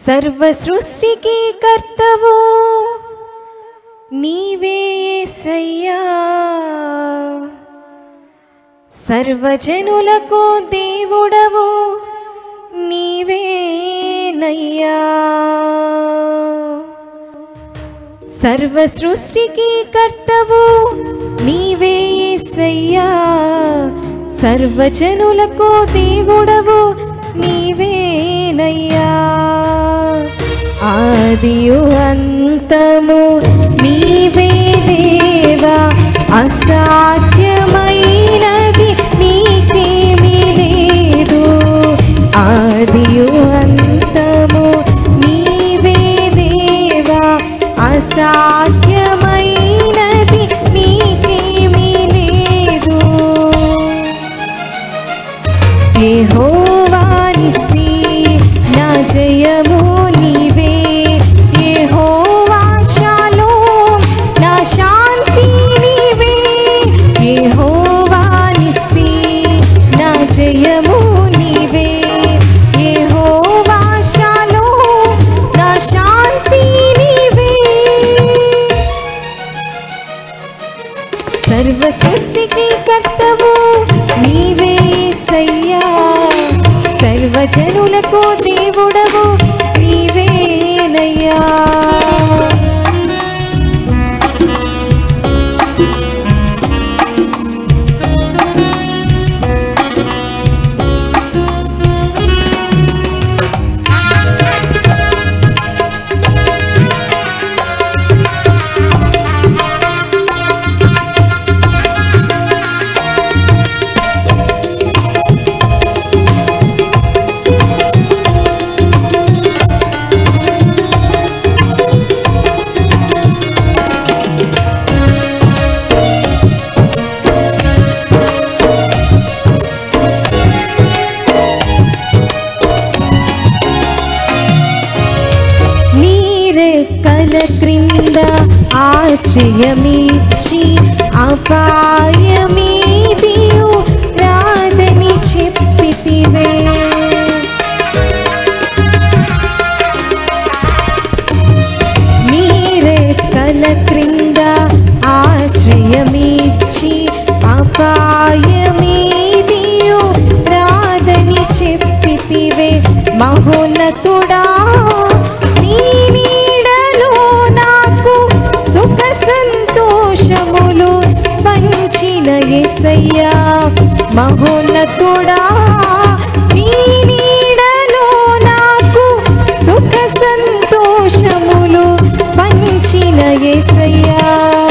సర్వ సృష్టికి కర్తవు నీవే యేసయ్యా సర్వజనులకు దేవుడవు నీవేనయ్యా సర్వ సృష్టికి కర్తవు నీవే యేసయ్యా సర్వజనులకు దేవుడవు నీవేనయ్యా ఆదియు అంతము నీవే దేవా అసాధ్యమైనది నీకేమీ లేదు ఆదియు అంతము నీవే దేవా అసాధ్యమైనది నీకేమీ లేదు యెహోవా నిస్సి నా జయము నీవే యెహోవా షాలోమ్ నా శాంతి నీవే యెహోవా నిస్సి నా జయము నీవే యెహోవా షాలోమ్ నా శాంతి నీవే సర్వ సృష్టికి కర్తవు నీవే సయ్యా సర్వజనులకు దేవుడవు నీవేనయ్యా నీరెక్కల క్రింద ఆశ్రయమిచ్చి అపాయమీదియు రాదని చెప్పితివే నీరెక్కల క్రింద ఆశ్రయమిచ్చి అపాయమీదియు రాదని చెప్పితివే మహోన్నతుడా నీ నీడలో నాకు సుఖ సంతోషములు పంచిన ఎసయ్యా మహోన్నతుడా నీ నీడలో నాకు సుఖ సంతోషములు పంచిన ఎసయ్యా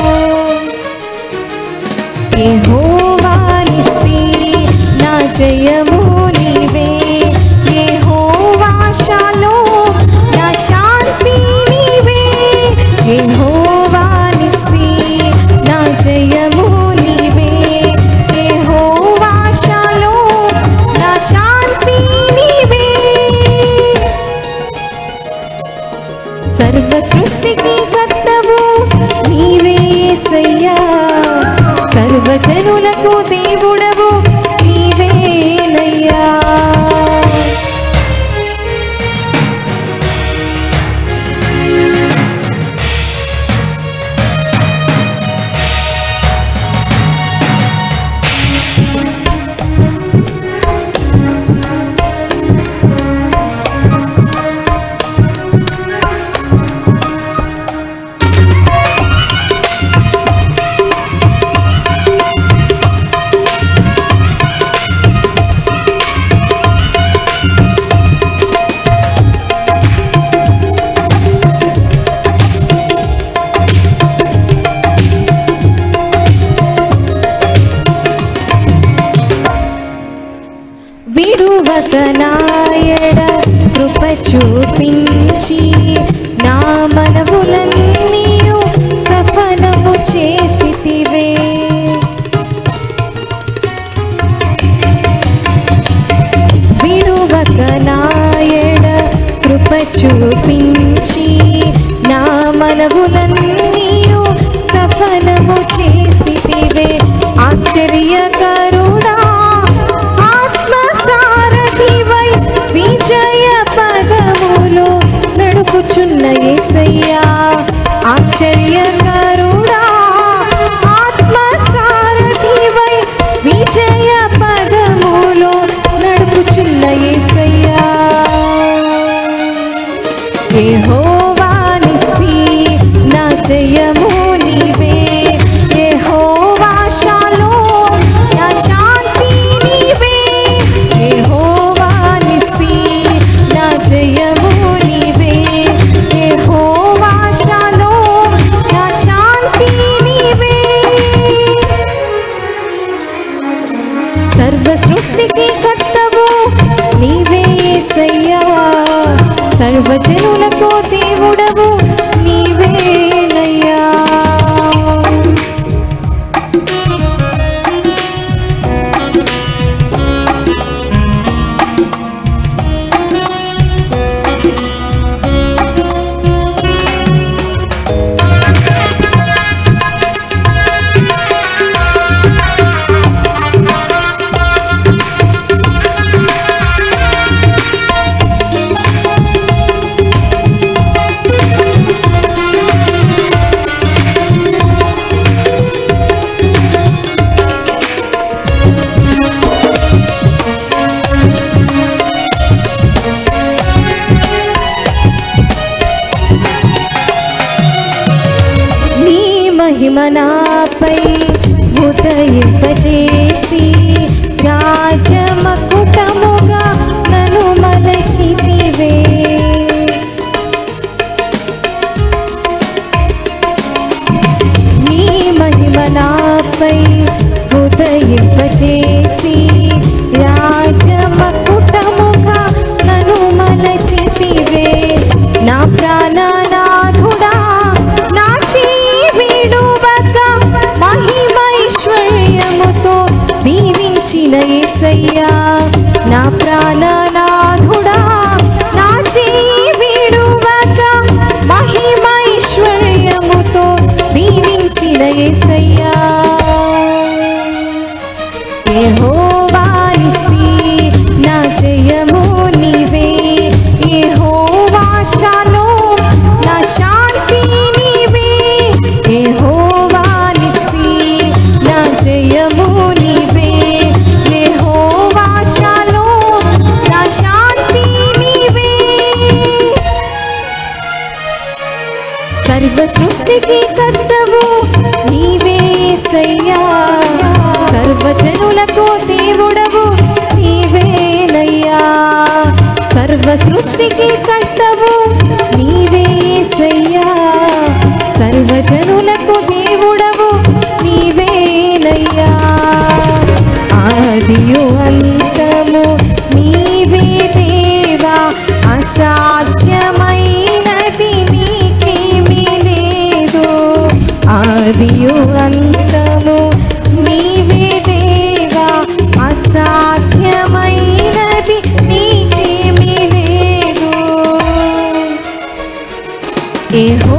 యెహోవా నిస్సి నా జయము నీవే యెహోవా షాలోమ్ నా శాంతి నీవే యెహోవా నిస్సి నా జయము నీవే యెహోవా షాలోమ్ నా శాంతి నీవే సర్వ సృష్టికి కర్తవు నీవే సయ్యా సర్వజనులకు దేవుడవు నీవేనయ్యా విడువక నాయడ కృప చూపించి నా మనవులన్నీయు సఫలము చేసితివే విడువక నాయడ కృప చూపించి నా మనవులన్నీయు సఫలము చేసితివే ఆశ్చర్యకరుడా ఆత్మసారథివై విజయ పదములు యెహోవా నిస్సి నా జయము నీవే యెహోవా షాలోమ్ నా శాంతి నీవే యెహోవా నిస్సి నా జయము నీవే యెహోవా షాలోమ్ నా శాంతి నీవే సర్వ సృష్టికి కర్తవు నీవే యేసయ్యా సర్వజనులకు దేవుడవు నీవేనయ్యా నీ మహిమ నాపై ఉదయింపజేసి రాజమకుటముగా నన్ను మలచితివే నీ మహిమ నాపై ఉదయింపజేసి రాజమకుటముగా నన్ను మలచితివే నా ప్రాణనాథుడా నా జీవిడువక మహిమైశ్వర్యముతో దీవించిన యేసయ్యా నా ప్రాణనాథుడా నా జీవిడువక మహిమైశ్వర్యముతో దీవించిన యేసయ్యా యెహోవా నిస్సి నా జయము నీవే యెహోవా షాలోమ్ నా శాంతి నీవే యెహోవా నిస్సి నా జయము నీవే యెహోవా షాలోమ్ నా శాంతి నీవే సర్వ సృష్టికి కర్తవు నీవే సయ్యా సర్వజనులకు దేవుడవు నీవేనయ్యా సర్వ సృష్టికి కర్తవు నీవే సయ్యా సర్వజనులకు దేవుడవు నీవేనయ్యా ఆదియు అంతము నీవే దేవా అసాధ్యమైనది నీకేమీ లేదు ఆదియు అంతము నీవే దేవా అసాధ్యమైనది నీకేమీ లేదు ఏహో